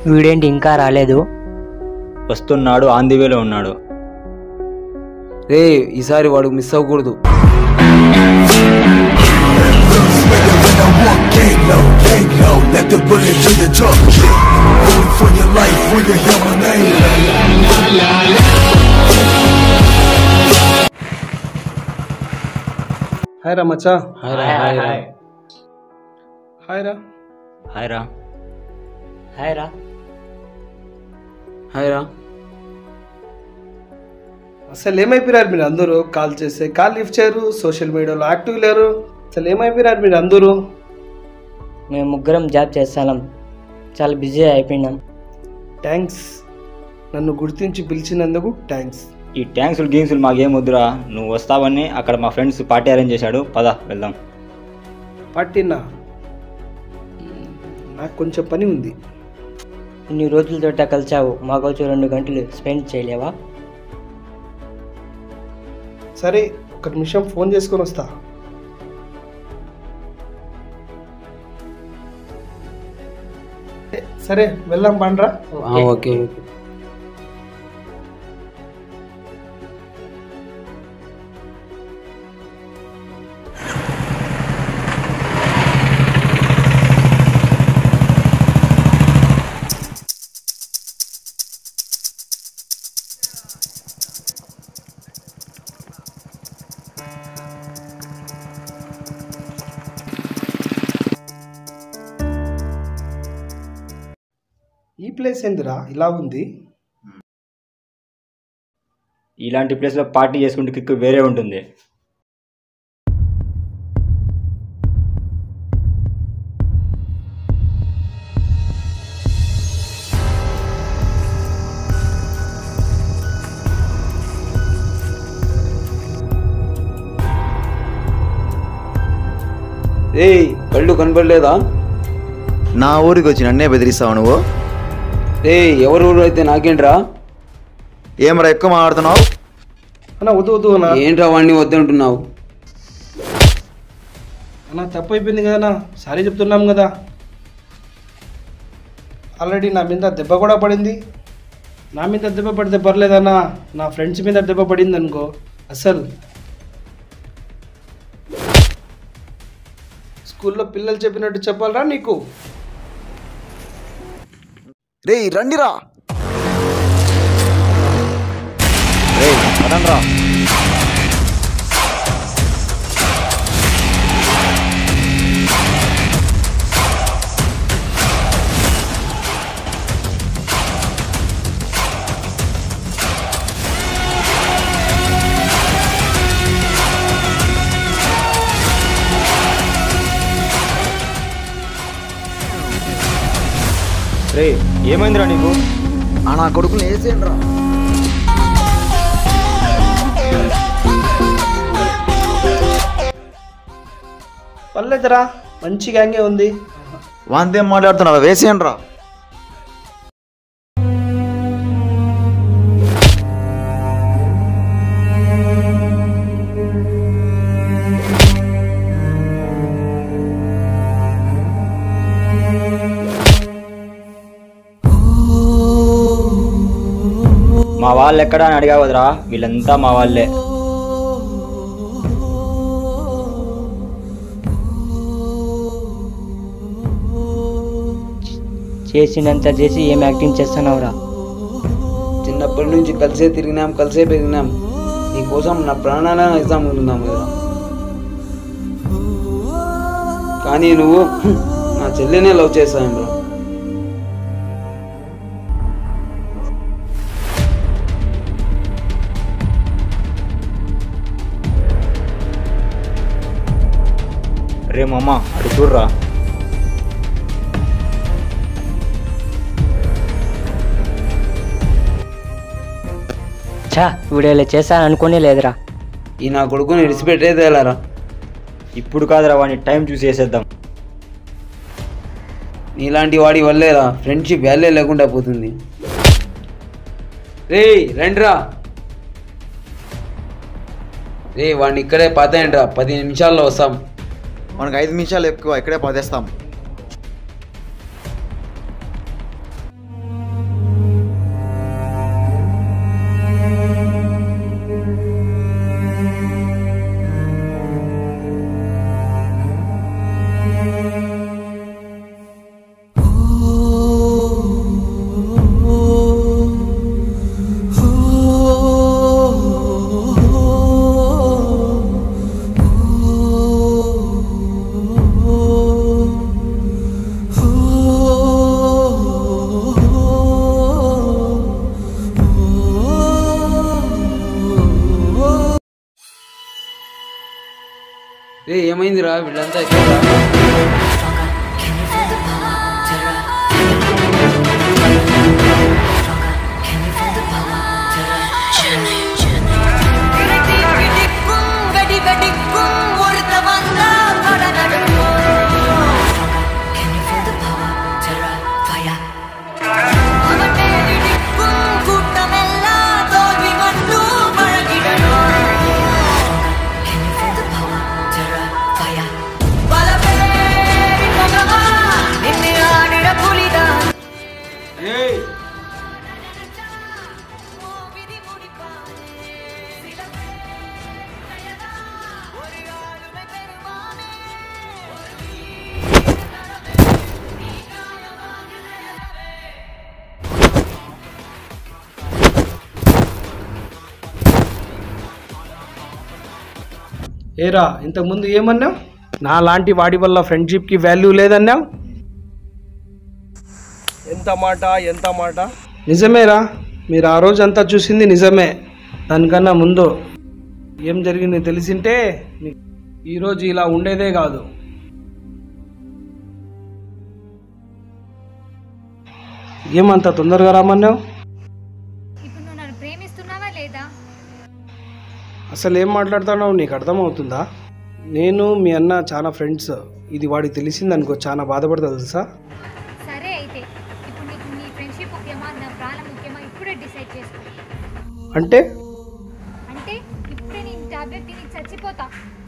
వీడేంటి ఇంకా రాలేదు వస్తున్నాడు ఆన్ ది వేలో ఉన్నాడు రే ఈసారి వాడు మిస్ అవ్వకూడదు Let the bullet to the drum. Going for your life when you hear my name. Hi రా మచ్చా హాయ్ రా, హాయ్ రా. హాయ్ రా హాయ్ రా హాయ్ రా హాయ్ రా అసలు ఏమైపోయారు మీరు అందరూ కాల్ చేస్తే కాల్ లిఫ్ట్ చేయరు సోషల్ మీడియాలో యాక్టివ్ లేరు అసలు ఏమైపోయారు మీరు అందరూ మేము ముగ్గురం జాబ్ చేస్తాం చాలా బిజీ అయిపోయినాం థ్యాంక్స్ నన్ను గుర్తించి పిలిచినందుకు థ్యాంక్స్ ఈ ట్యాంక్సులు గేమ్స్లు మాకేం వద్దురా నువ్వు వస్తావని అక్కడ మా ఫ్రెండ్స్ పార్టీ అరేంజ్ చేశాడు పద వెళ్దాం పార్టీనా నాకు కొంచెం పని ఉంది ఇన్ని రోజులతో కలిసావు మాకోసం రెండు గంటలు స్పెండ్ చేయలేవా సరే ఒక నిమిషం ఫోన్ చేసుకొని వస్తా సరే వెళ్దాం పండ్రా ఆ, ఓకే ఓకే ఈ ప్లేస్ ఏందిరా ఇలా ఉంది ఇలాంటి ప్లేస్లో పార్టీ చేసుకుంటే కిక్ వేరే ఉంటుంది రే కళ్ళు కనపడలేదా నా ఊరికి వచ్చి నన్నే బెదిరిస్తావు నువ్వు రే ఎవరు ఊరు అయితే నాకేంట్రా ఏమరా ఎక్కువ మాట్లాడుతున్నావు అన్న వద్దు వద్దు అన్న ఏంట్రా వాడిని వద్దంటున్నావు అన్న తప్పు అయిపోయింది కదా సారీ చెప్తున్నాం కదా ఆల్రెడీ నా మీద దెబ్బ కూడా పడింది నా మీద దెబ్బ పడితే పర్లేదన్నా నా ఫ్రెండ్స్ మీద దెబ్బ పడింది అనుకో అసలు స్కూల్లో పిల్లలు చెప్పినట్టు చెప్పాలరా నీకు రే రండిరా రే రా రే ఏమైందిరా నీకు ఆ నా కొడుకుని వేసేయండి రా పర్లేదురా మంచి గ్యాంగే ఉంది వాంతేం మాట్లాడుతున్నావా వేసేయండి రా మా వాళ్ళు ఎక్కడా అని అడిగావు కదరా వీళ్ళంతా మా వాళ్ళే చేసినంత చేసి ఏం యాక్టింగ్ చేస్తున్నావురా చిన్నప్పటి నుంచి కలిసే తిరిగినాం కలిసే పెరిగినాం నీకోసం నా ప్రాణాలను ఇస్తాం అనుకున్నాం కదా కానీ నువ్వు హ్మ్, నా చెల్లినే లవ్ చేస్తావు బ్రో రే మామ అటు చూడరా ఛా వీడు ఇలా చేశాను అనుకోనే లేదురా ఈ నా కొడుకుని విడిచిపెట్టేది ఎలారా ఇప్పుడు కాదురా వాడిని టైం చూసి వేసేద్దాం నీలాంటి వాడి వల్లేరా ఫ్రెండ్షిప్ వాల్యూ లేకుండా పోతుంది రే రండిరా రే వాడిని ఇక్కడే పాతేయండిరా పది నిమిషాల్లో వస్తాం మనకు ఐదు నిమిషాలు ఎక్కువ ఇక్కడే పదేస్తాం రే ఏమైందిరా వీళ్ళంతా ఎక్కడ ఏరా ఇంతకుముందు ఏమన్నావు నా లాంటి వాడి వల్ల ఫ్రెండ్షిప్కి వాల్యూ లేదన్నావు ఎంత మాట ఎంత మాట నిజమేరా మీరు ఆ రోజు అంతా చూసింది నిజమే దానికన్నా ముందు ఏం జరిగింది తెలిసింటే నీ- ఈరోజు ఇలా ఉండేదే కాదు ఏమంత తొందరగా రామన్నావు ఇప్పుడు నువ్వు నన్ను ప్రేమిస్తున్నావా లేదా అసలు ఏం మాట్లాడుతున్నావు నీకు అర్థమవుతుందా నేను మీ అన్న చాలా ఫ్రెండ్స్ ఇది వాడికి తెలిసిందనుకో చాలా బాధపడతా తెలుసా సరే అయితే ఇప్పుడు నీకు నీ ఫ్రెండ్షిప్ ముఖ్యమా నా ప్రాణం ముఖ్యమా ఇప్పుడే డిసైడ్ చేసుకో అంటే అంటే ఇప్పుడే నేను టాబ్లెట్ తిని చచ్చిపోతా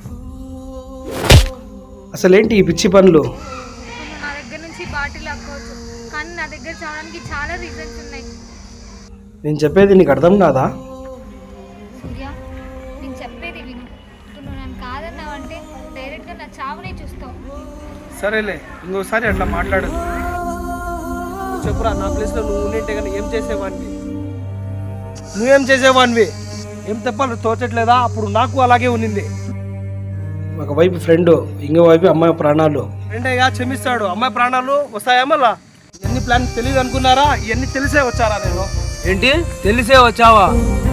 అసలేంటి ఈ పిచ్చి పనులు నువ్వు నా దగ్గర నుంచి బాటిల్ అక్కోవచ్చు కానీ నా దగ్గర చావడానికి చాలా రీజన్స్ ఉన్నాయి నేను చెప్పేది నీకు అర్థం కాదా సూర్య నేను చెప్పేది విను ఇప్పుడు నువ్వు నన్ను కాదన్నావంటే డైరెక్ట్గా నా చావునే చూస్తావు సరేలే ఇంకోసారి అట్లా మాట్లాడు నువ్వు చెప్పురా నా ప్లేస్లో నువ్వు ఉండింటే కానీ ఏం చేసేవాడివి నువ్వేం చేసేవాడివి ఏం చెప్పాలి తోచట్లేదా అప్పుడు నాకు అలాగే ఉన్నింది ఒకవైపు ఫ్రెండ్ ఇంకో వైపు అమ్మాయి ప్రాణాలు రెండయ్యా క్షమిస్తాడు అమ్మాయి ప్రాణాలు వస్తాయా మళ్ళా ఎన్ని ప్లాన్ తెలియదు అనుకున్నారా ఇవన్నీ తెలిసే వచ్చారా నేను ఏంటి తెలిసే వచ్చావా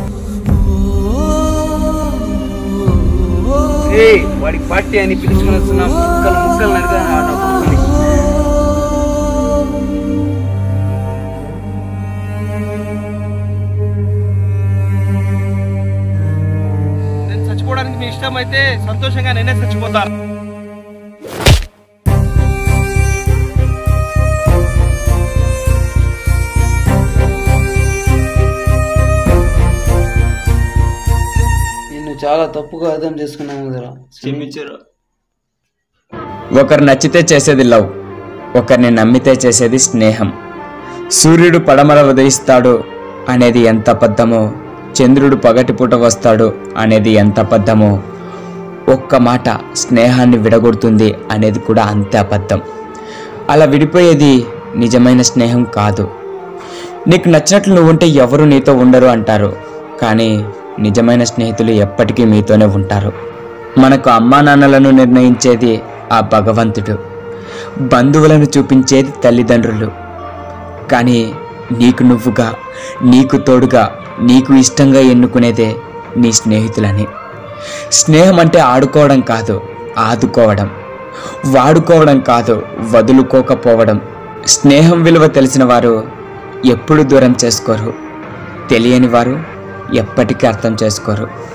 వాడికి పార్టీ అని పిలుచుకుని వస్తున్నా ముక్కలు ముక్కలు నరిగా నా కొడుకుని. నేను చచ్చిపోవడానికి మీ ఇష్టం అయితే సంతోషంగా నేనే చచ్చిపోతాను నిన్ను చాలా తప్పుగా అర్థం చేసుకున్నాను కదరా క్షమించారు ఒకరు నచ్చితే చేసేది లవ్ ఒకరిని నమ్మితే చేసేది స్నేహం సూర్యుడు పడమర ఉదయిస్తాడు అనేది ఎంత అబద్ధమో చంద్రుడు పగటిపూట వస్తాడు అనేది ఎంత అబద్ధమో ఒక్క మాట స్నేహాన్ని విడగొడుతుంది అనేది కూడా అంతే అబద్ధం అలా విడిపోయేది నిజమైన స్నేహం కాదు నీకు నచ్చినట్లు నువ్వు ఉంటే ఎవరు నీతో ఉండరు అంటారు కానీ నిజమైన స్నేహితులు ఎప్పటికీ మీతోనే ఉంటారు మనకు అమ్మా నాన్నలను నిర్ణయించేది ఆ భగవంతుడు బంధువులను చూపించేది తల్లిదండ్రులు కానీ నీకు నువ్వుగా నీకు తోడుగా నీకు ఇష్టంగా ఎన్నుకునేదే నీ స్నేహితులని స్నేహం అంటే ఆడుకోవడం కాదు ఆదుకోవడం వాడుకోవడం కాదు వదులుకోకపోవడం స్నేహం విలువ తెలిసిన వారు ఎప్పుడు దూరం చేసుకోరు తెలియని వారు ఎప్పటికీ అర్థం చేసుకోరు